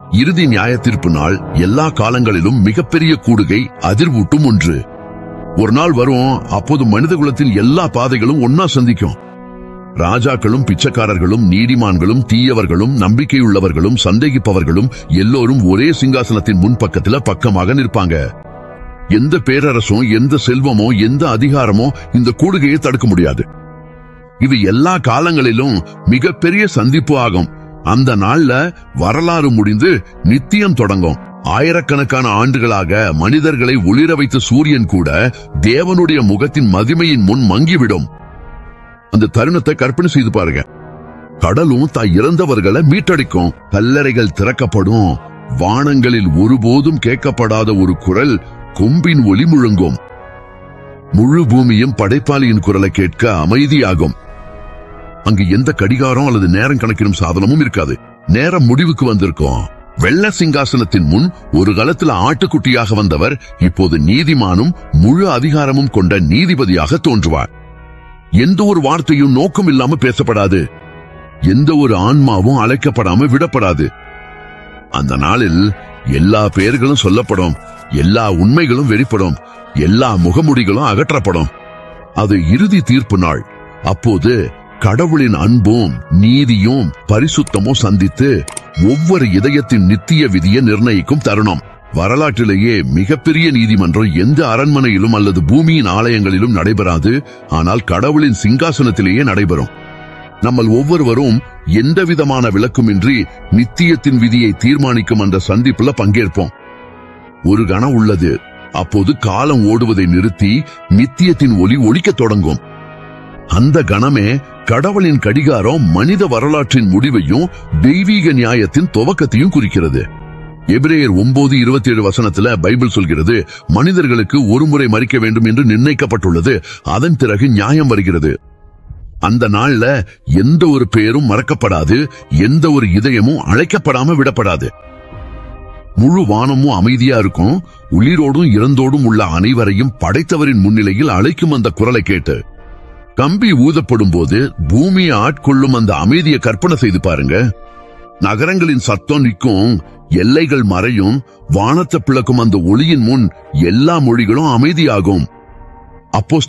இறுதி நியாய தீர்ப்பு நாள் எல்லா காலங்களிலும் மிகப்பெரிய கூடுகை அதிர்வூட்டும் ஒன்று ஒரு நாள் வரும் அப்போது மனித குலத்தின் எல்லா பாதைகளும் ஒன்னா சந்திக்கும் ராஜாக்களும் பிச்சைக்காரர்களும் நீதிமான்களும் தீயவர்களும் நம்பிக்கையுள்ளவர்களும் சந்தேகிப்பவர்களும் எல்லோரும் ஒரே சிங்காசனத்தின் முன்பக்கத்துல பக்கமாக நிற்பாங்க எந்த பேரரசும் எந்த செல்வமோ எந்த அதிகாரமோ இந்த கூடுகையை தடுக்க முடியாது இது எல்லா காலங்களிலும் மிகப்பெரிய சந்திப்பு ஆகும் அந்த நாள்ல வரலாறு முடிந்து நித்தியம் தொடங்கும் ஆயிரக்கணக்கான ஆண்டுகளாக மனிதர்களை ஒளிர வைத்த சூரியன் கூட தேவனுடைய முகத்தின் மகிமையின் முன் மங்கிவிடும் அந்த தருணத்தை கற்பனை செய்து பாருங்க கடலும் தாய் இறந்தவர்களை மீட்டடிக்கும் கல்லறைகள் திறக்கப்படும் வானங்களில் ஒருபோதும் கேட்கப்படாத ஒரு குரல் கொம்பின் ஒலி முழங்கும் முழு பூமியும் படைப்பாளியின் குரலை கேட்க அமைதியாகும் அங்கு எந்த கடிகாரம் அல்லது நேரம் கணக்கிடும் சாதனமும் இருக்காது நேரம் முடிவுக்கு வந்திருக்கும் வெள்ள சிங்காசனத்தின் முன் ஒரு காலத்துல ஆட்டுக்குட்டியாக வந்தவர் இப்போது நீதிமானும் முழு அதிகாரமும் கொண்ட நீதிபதியாக தோன்றுவார் எந்த ஒரு வார்த்தையும் நோக்கம் இல்லாம பேசப்படாது எந்த ஒரு ஆன்மாவும் அழைக்கப்படாம விடப்படாது அந்த நாளில் எல்லா பெயர்களும் சொல்லப்படும் எல்லா உண்மைகளும் வெளிப்படும் எல்லா முகமுடிகளும் அகற்றப்படும் அது இறுதி தீர்ப்பு நாள் அப்போது கடவுளின் அன்பும் நீதியும் பரிசுத்தமும் சந்தித்து ஒவ்வொரு இதயத்தின் நித்திய விதியை நிர்ணயிக்கும் தருணம் வரலாற்றிலேயே மிகப்பெரிய நீதிமன்றம் எந்த அரண்மனையிலும் அல்லது பூமியின் ஆலயங்களிலும் நடைபெறாது ஆனால் கடவுளின் சிங்காசனத்திலேயே நடைபெறும் நம்மள் ஒவ்வொருவரும் எந்த விதமான விளக்குமின்றி நித்தியத்தின் விதியை தீர்மானிக்கும் அந்த சந்திப்புல பங்கேற்போம் ஒரு கணம் உள்ளது அப்போது காலம் ஓடுவதை நிறுத்தி நித்தியத்தின் ஒளி ஒலிக்கத் தொடங்கும் அந்த கணமே கடவுளின் கடிகாரம் மனித வரலாற்றின் முடிவையும் தெய்வீக நியாயத்தின் துவக்கத்தையும் குறிக்கிறது எபிரேயர் ஒன்பது இருபத்தி ஏழு வசனத்துல பைபிள் சொல்கிறது மனிதர்களுக்கு ஒரு முறை மறிக்க வேண்டும் என்று நிர்ணயிக்கப்பட்டுள்ளது அதன் பிறகு நியாயம் வருகிறது அந்த நாள்ல எந்த ஒரு பெயரும் மறக்கப்படாது எந்த ஒரு இதயமும் அழைக்கப்படாம விடப்படாது முழு வானமும் அமைதியா இருக்கும் உயிரோடும் இறந்தோடும் உள்ள அனைவரையும் படைத்தவரின் முன்னிலையில் அழைக்கும் அந்த குரலை கேட்டு கம்பி ஊதப்படும் போது பூமியை ஆட்கொள்ளும் அந்த அமைதியை கற்பனை செய்து பாருங்க நகரங்களின் சத்தம் நிற்கும் எல்லைகள் மறையும் வானத்தை பிளக்கும் அந்த ஒளியின் முன் எல்லா மொழிகளும் அமைதியாகும் அப்போ